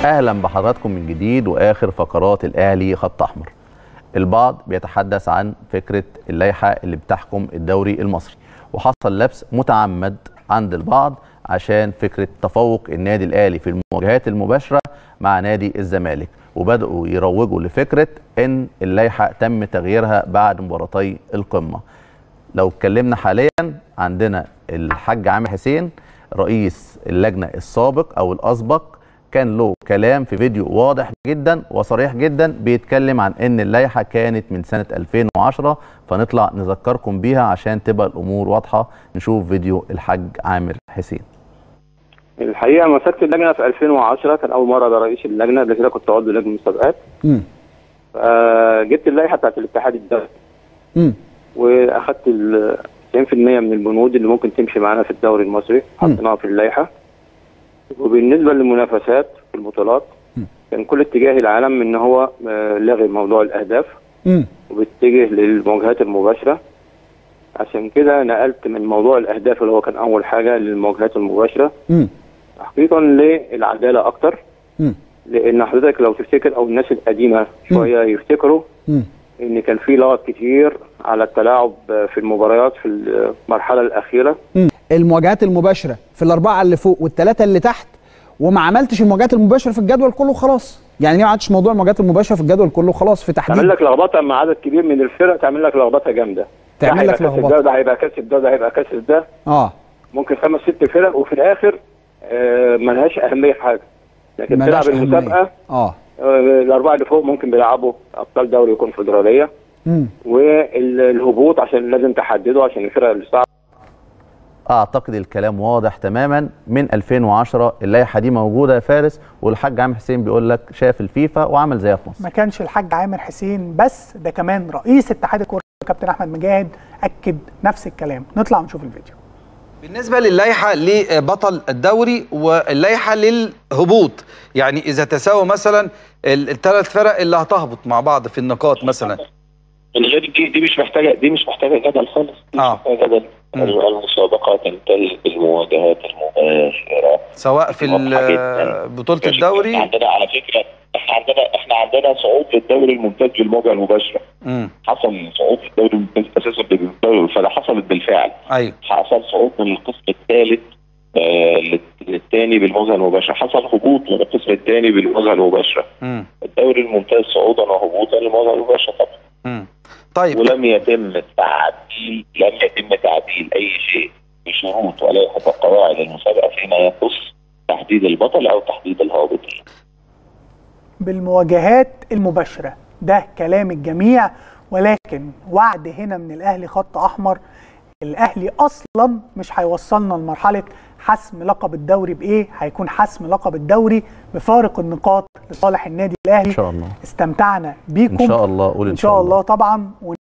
اهلا بحضراتكم من جديد واخر فقرات الاهلي خط احمر البعض بيتحدث عن فكره اللائحه اللي بتحكم الدوري المصري وحصل لبس متعمد عند البعض عشان فكره تفوق النادي الاهلي في المواجهات المباشره مع نادي الزمالك وبداوا يروجوا لفكره ان اللائحه تم تغييرها بعد مباراتي القمه لو اتكلمنا حاليا عندنا الحاج عامر حسين رئيس اللجنه السابق او الاسبق كان له كلام في فيديو واضح جدا وصريح جدا بيتكلم عن ان اللائحه كانت من سنه 2010 فنطلع نذكركم بيها عشان تبقى الامور واضحه نشوف فيديو الحاج عامر حسين الحقيقه مسكت اللجنه في 2010 كان اول مره ده رئيس اللجنه قبل كده كنت عضو لجنه مسابقات امم فجبت اللائحه بتاعت الاتحاد الدولي امم واخدت ال 90% من البنود اللي ممكن تمشي معانا في الدوري المصري حطيناها في اللائحه وبالنسبه للمنافسات في البطولات كان كل اتجاه العالم ان هو آه، لغي موضوع الاهداف امم وبيتجه للمواجهات المباشره عشان كده نقلت من موضوع الاهداف اللي هو كان اول حاجه للمواجهات المباشره امم تحقيقا للعداله اكتر امم لان حضرتك لو تفتكر او الناس القديمه شويه يفتكروا امم ان كان في لغط كتير على التلاعب في المباريات في المرحله الاخيره المواجهات المباشره في الاربعه اللي فوق والثلاثه اللي تحت وما عملتش المواجهات المباشره في الجدول كله خلاص يعني ليه ما عملتش موضوع المواجهات المباشره في الجدول كله خلاص في تعمل تحديد لك لخبطه مع عدد كبير من الفرق تعمل لك لخبطه جامده تعمل ده لك هيبقى كاسب لخبطة. ده ده هيبقى كاسب ده ده هيبقى كاسب ده اه ممكن خمس ست فرق وفي الاخر آه ملهاش اهميه في حاجه لكن ملهاش تلعب أهمية. المسابقه اه آه الاربعه اللي فوق ممكن بيلعبوا ابطال دوري وكونفدراليه امم والهبوط عشان لازم تحدده عشان الفرق اللي صعبه اعتقد الكلام واضح تماما من 2010 اللائحه دي موجوده يا فارس والحاج عامر حسين بيقول لك شاف الفيفا وعمل زيها في مصر ما كانش الحاج عامر حسين بس ده كمان رئيس اتحاد الكوره كابتن احمد مجاهد اكد نفس الكلام نطلع نشوف الفيديو بالنسبة للائحة لبطل الدوري واللائحة للهبوط يعني إذا تساوى مثلا الثلاث فرق اللي هتهبط مع بعض في النقاط مثلا من غير دي دي مش محتاجه دي مش محتاجه جدل خالص دي آه. مش محتاجه جدل مم. المسابقات تنتهي بالمواجهات المباشره سواء في واضحة جداً. ال- بطولة احنا الدوري عندنا على فكره احنا عندنا احنا عندنا صعود في الدوري الممتاز بالمواجهه المباشره امم حصل صعود في الدوري الممتاز اساسا بالدوري فده حصلت بالفعل ايوه حصل صعود من القسم الثالث آه للثاني بالمواجهه المباشره حصل هبوط من القسم الثاني بالمواجهه المباشره امم الدوري الممتاز صعودا وهبوطا للمواجهه المباشره طبعا امم طيب ولم يتم تعديل لم يتم تعديل اي شيء بشروط ولائحه وقواعد المسابقه فيما يخص تحديد البطل او تحديد الهابط بالمواجهات المباشره ده كلام الجميع ولكن وعد هنا من الاهلي خط احمر الاهلي اصلا مش هيوصلنا لمرحله حسم لقب الدوري بايه هيكون حسم لقب الدوري بفارق النقاط لصالح النادي الاهلي ان شاء الله استمتعنا بيكم ان شاء الله قول ان شاء الله طبعا